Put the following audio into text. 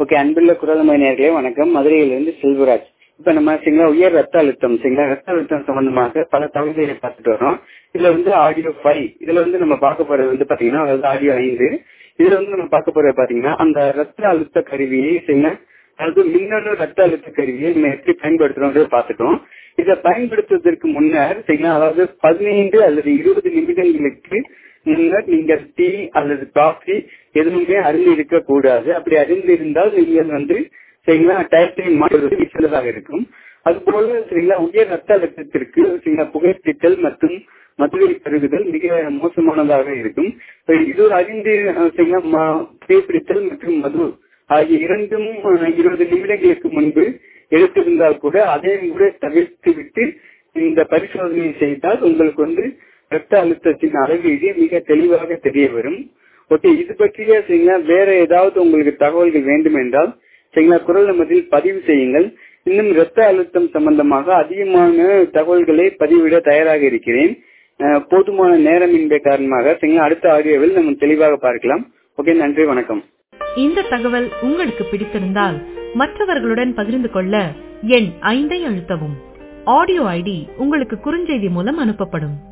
okay அன்புள்ள குரல்மை நேர்களே வணக்கம் மதுரையிலிருந்து செல்வராஜ் இப்ப நம்ம சரிங்களா உயர் ரத்த அழுத்தம் சரிங்களா ரத்த அழுத்தம் சம்பந்தமாக பல தகவல்களை பார்த்துட்டு வரோம் இதுல வந்து ஆடியோ ஃபைவ் இதுல வந்து நம்ம பார்க்க போறது வந்து பாத்தீங்கன்னா அதாவது ஆடியோ ஐந்து இதுல வந்து நம்ம பார்க்க போறது பாத்தீங்கன்னா அந்த ரத்த அழுத்த கருவியை சரிங்களா அதாவது மின்னணு ரத்த அழுத்த கருவியை நம்ம எப்படி பயன்படுத்துறோம்ன்றத பார்த்துட்டோம் இதை பயன்படுத்துவதற்கு முன்னர் சரிங்களா அதாவது பதினைந்து அல்லது இருபது நிமிடங்களுக்கு முன்னர் நீங்கள் டீ அல்லது காஃபி எதுவுமே அருந்தி இருக்க கூடாது அப்படி அறிந்து இருந்தால் நீங்கள் வந்து சரிங்களா டயத்தை மாற்றுவது சிறந்ததாக இருக்கும் அதுபோல சரிங்களா உயர் ரத்த அழுத்தத்திற்கு சரிங்களா புகைப்பித்தல் மற்றும் மதுவை பருகுதல் மிக மோசமானதாக இருக்கும் இது அறிந்து சரிங்களா புகைப்பிடித்தல் மற்றும் மது ஆகிய இரண்டும் இருபது நிமிடங்களுக்கு முன்பு எடுத்திருந்தால் கூட அதையும் கூட தவிர்த்து விட்டு இந்த பரிசோதனை செய்தால் உங்களுக்கு வந்து ரத்த அழுத்தத்தின் அளவீடு மிக தெளிவாக தெரிய வரும் ஓகே இது பற்றிய சரிங்களா வேற ஏதாவது உங்களுக்கு தகவல்கள் வேண்டும் என்றால் சரிங்களா குரல் நம்பரில் பதிவு செய்யுங்கள் இன்னும் ரத்த அழுத்தம் சம்பந்தமாக அதிகமான தகவல்களை பதிவிட தயாராக இருக்கிறேன் போதுமான நேரமின்மை காரணமாக சரிங்களா அடுத்த ஆடியோவில் நம்ம தெளிவாக பார்க்கலாம் ஓகே நன்றி வணக்கம் இந்த தகவல் உங்களுக்கு பிடித்திருந்தால் மற்றவர்களுடன் பகிர்ந்து கொள்ள எண் ஐந்தை அழுத்தவும் ஆடியோ ஐடி உங்களுக்கு குறுஞ்செய்தி மூலம் அனுப்பப்படும்